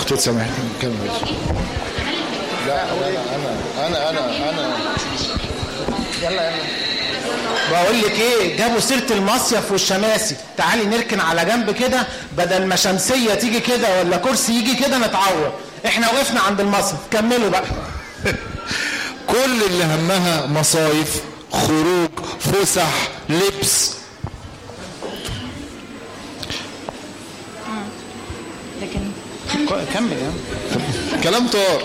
محطوط سامحني كمل لا لا انا انا انا انا يلا يلا بقول لك ايه جابوا سيره المصيف والشماسي تعالي نركن على جنب كده بدل ما شمسيه تيجي كده ولا كرسي يجي كده نتعور احنا وقفنا عند المصيف كملوا بقى كل اللي همها مصايف خروج فسح لبس لكن كمل يا كلام طار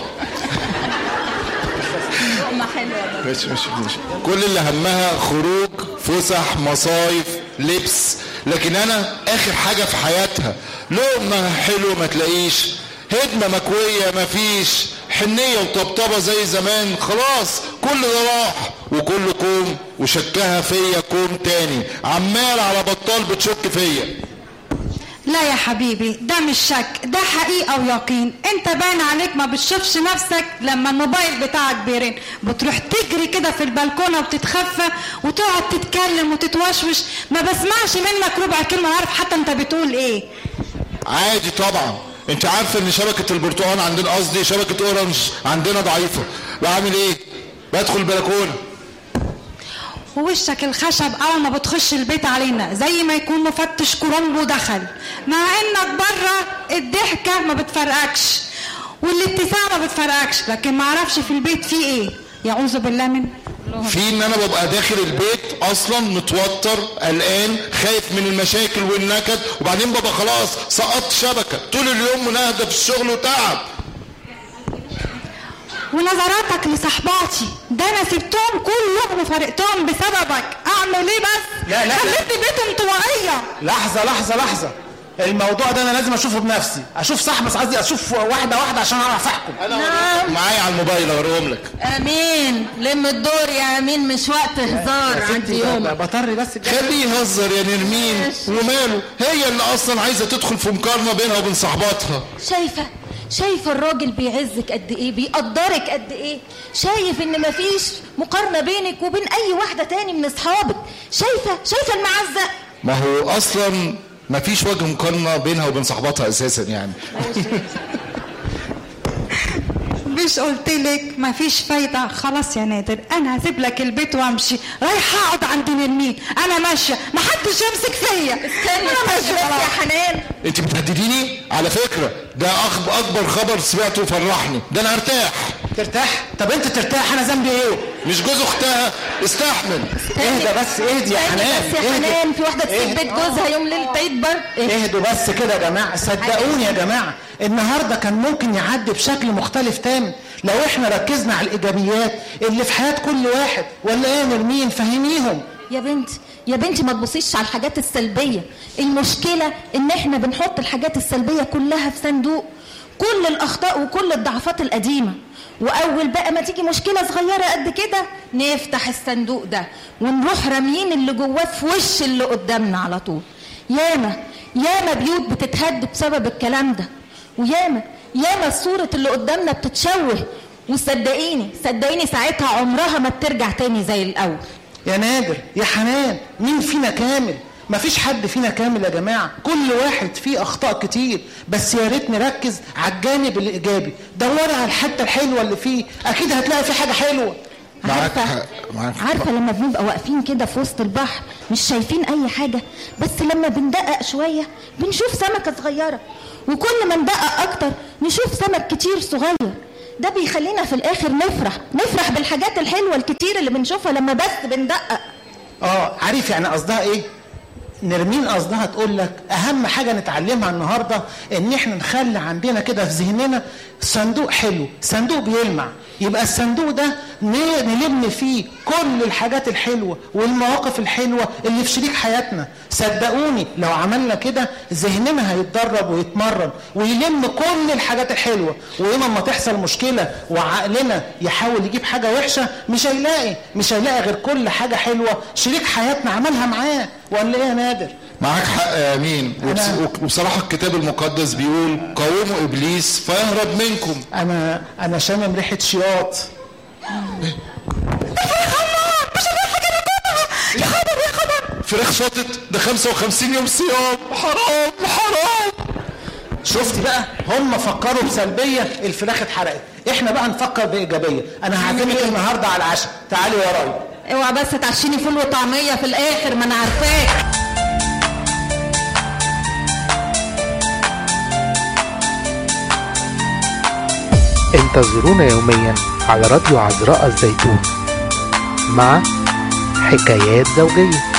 لقمة حلوة بس ماشي ماشي ماشي كل اللي همها خروج فسح مصايف لبس لكن انا اخر حاجة في حياتها لقمة حلوة ما تلاقيش هدمة مكوية ما فيش حنية وطبطبة زي زمان خلاص كل ده راح وكل كوم وشكها فيا كوم تاني عمال على بطال بتشك فيا لا يا حبيبي ده مش شك ده حقيقة ويقين انت باين عليك ما بتشوفش نفسك لما الموبايل بتاعك بيرن بتروح تجري كده في البلكونة وتتخفى وتقعد تتكلم وتتوشوش ما بسمعش منك ربع كلمة عارف حتى انت بتقول ايه عادي طبعا انت عارفه ان شبكه البرتقال عندنا قصدي شبكه اورنج عندنا ضعيفه بعمل ايه بدخل البلكونه ووشك الخشب اول ما بتخش البيت علينا زي ما يكون مفتش كرومبو دخل مع انك بره الضحكة ما بتفرقكش والابتسامة ما بتفرقكش لكن ما اعرفش في البيت فيه ايه يعوذ بالله من في ان انا ببقى داخل البيت اصلا متوتر قلقان خايف من المشاكل والنكد وبعدين ببقى خلاص سقطت شبكه طول اليوم منهده في الشغل وتعب ونظراتك لصحباتي ده انا سبتهم كلهم وفرقتهم بسببك اعمل ايه بس لا، لا، لا. خليتني بيت انطوائيه لحظة لحظة لحظة الموضوع ده انا لازم اشوفه بنفسي اشوف صاحبي بس قصدي اشوف واحدة واحدة عشان اعرف احكم نعم معايا على الموبايل اوريهم لك امين لم الدور يا امين مش وقت هزار عندي يوم بطري بس كده. خليه يهزر يا نرمين ماشي. وماله هي اللي اصلا عايزه تدخل في مقارنه بينها وبين صحباتها شايفة شايفة الراجل بيعزك قد ايه بيقدرك قد ايه شايف ان مفيش مقارنة بينك وبين اي واحدة تاني من اصحابك شايفة شايفة المعزة ما هو اصلا ما فيش وجه مقارنه بينها وبين صحباتها اساسا يعني مش قلت لك مفيش فايدة خلاص يا نادر انا هسيب لك البيت وامشي رايحة اقعد عند نرمين انا ماشية محدش يمسك فيا استني انا استني ماشية بس يا خلاص حنان انت بتهدديني على فكره ده أخب اكبر خبر سمعته وفرحني ده انا ارتاح ترتاح طب انت ترتاح انا ذنبي ايه مش جوز اختها استحمل اهدى بس اهدي يا استني حنان بس يا اهدي. حنان في واحدة تسيب اهدي. بيت جوزها يوم ليلة عيد بر إيه؟ اهدوا بس كده يا جماعة صدقوني يا جماعة النهاردة كان ممكن يعدي بشكل مختلف تام لو احنا ركزنا على الايجابيات اللي في حياة كل واحد ولا ايه يا نرمين فهميهم يا بنتي يا بنتي ما تبصيش على الحاجات السلبية المشكلة ان احنا بنحط الحاجات السلبية كلها في صندوق كل الاخطاء وكل الضعفات القديمة واول بقى ما تيجي مشكلة صغيرة قد كده نفتح الصندوق ده ونروح راميين اللي جواه في وش اللي قدامنا على طول ياما ياما بيوت بتتهد بسبب الكلام ده وياما ياما الصورة اللي قدامنا بتتشوه وصدقيني صدقيني ساعتها عمرها ما بترجع تاني زي الاول يا نادر يا حنان مين فينا كامل مفيش حد فينا كامل يا جماعة كل واحد فيه أخطاء كتير بس يا ريت نركز على الجانب الإيجابي دوري على الحتة الحلوة اللي فيه أكيد هتلاقي فيه حاجة حلوة معاك عارفة حق، معاك حق. عارفة لما بنبقى واقفين كده في وسط البحر مش شايفين أي حاجة بس لما بندقق شوية بنشوف سمكة صغيرة وكل ما ندقق أكتر نشوف سمك كتير صغير ده بيخلينا في الآخر نفرح نفرح بالحاجات الحلوة الكتير اللي بنشوفها لما بس بندقق اه عارف يعني قصدها ايه نرمين قصدها تقول لك اهم حاجه نتعلمها النهارده ان احنا نخلي عندنا كده في ذهننا صندوق حلو صندوق بيلمع يبقى الصندوق ده ن- نلم فيه كل الحاجات الحلوه والمواقف الحلوه اللي في شريك حياتنا صدقوني لو عملنا كده ذهننا هيتدرب ويتمرن ويلم كل الحاجات الحلوه ويوم ما تحصل مشكله وعقلنا يحاول يجيب حاجه وحشه مش هيلاقي مش هيلاقي غير كل حاجه حلوه شريك حياتنا عملها معاه ولا ايه يا نادر معاك حق يا امين وبص- أنا- وبصراحه الكتاب المقدس بيقول قاوموا ابليس فيهرب منكم انا انا شامم ريحه شياط فراخ شطت ده 55 يوم صيام حرام حرام شفتي بقى هم فكروا بسلبيه الفراخ اتحرقت احنا بقى نفكر بايجابيه انا هعزمك النهارده على العشاء تعالي ورايا اوعى بس تعشيني فول وطعميه في الاخر ما انا عارفاك انتظرونا يوميا على راديو عذراء الزيتون مع حكايات زوجيه